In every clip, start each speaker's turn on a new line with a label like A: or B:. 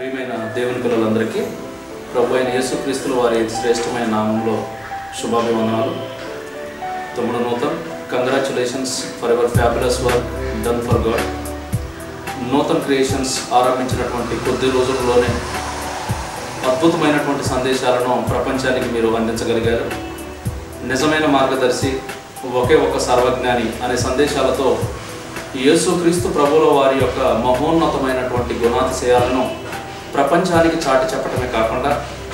A: ప్రియమైన దేవుని పిల్లలందరికీ ప్రభు అయిన యేసుక్రీస్తుల వారి శ్రేష్టమైన నామంలో శుభాభివందనాలు తమ్ముడు Nutan congratulations for ever fabulous work done for God Nutan creations ఆరంభించినటువంటి కొద్ది రోజుల్లోనే అద్భుతమైనటువంటి సందేశాలను ప్రపంచానికి మీరు అందించగలిగారు నిజమైన మార్గదర్శి ఒకే ఒక సర్వజ్ఞాని అనే సందేశాలతో యేసుక్రీస్తు ప్రభుల వారి యొక్క మహోన్నతమైనటువంటి గుణాతిశయాలను ప్రపంచానికి చాటి చెప్పడమే కాకుండా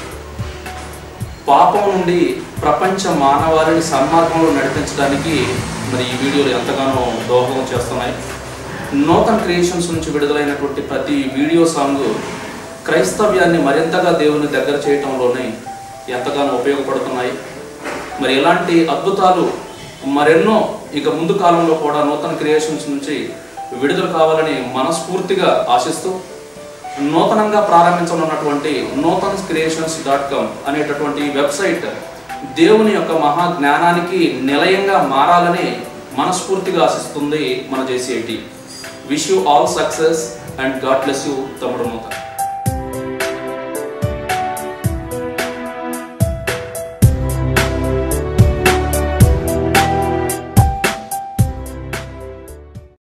A: పాపం నుండి ప్రపంచ మానవాళిని సన్మార్గంలో నడిపించడానికి మరి ఈ వీడియోలు ఎంతగానో దోహదం చేస్తున్నాయి నూతన్ క్రియేషన్స్ నుంచి విడుదలైనటువంటి ప్రతి వీడియో సాంగ్ క్రైస్తవ్యాన్ని మరింతగా దేవుని దగ్గర చేయటంలోనే ఎంతగానో ఉపయోగపడుతున్నాయి మరి ఇలాంటి అద్భుతాలు మరెన్నో ఇక ముందు కాలంలో కూడా నూతన క్రియేషన్స్ నుంచి విడుదల కావాలని మనస్ఫూర్తిగా ఆశిస్తూ నూతనంగా ప్రారంభించనున్నటువంటి నూతన్ క్రియేషన్స్ డాట్ కామ్ అనేటటువంటి వెబ్సైట్ దేవుని యొక్క మహా జ్ఞానానికి నిలయంగా మారాలని మనస్ఫూర్తిగా ఆశిస్తుంది మన JCIT wish you all success and God bless you తమ్ముడు నూతన్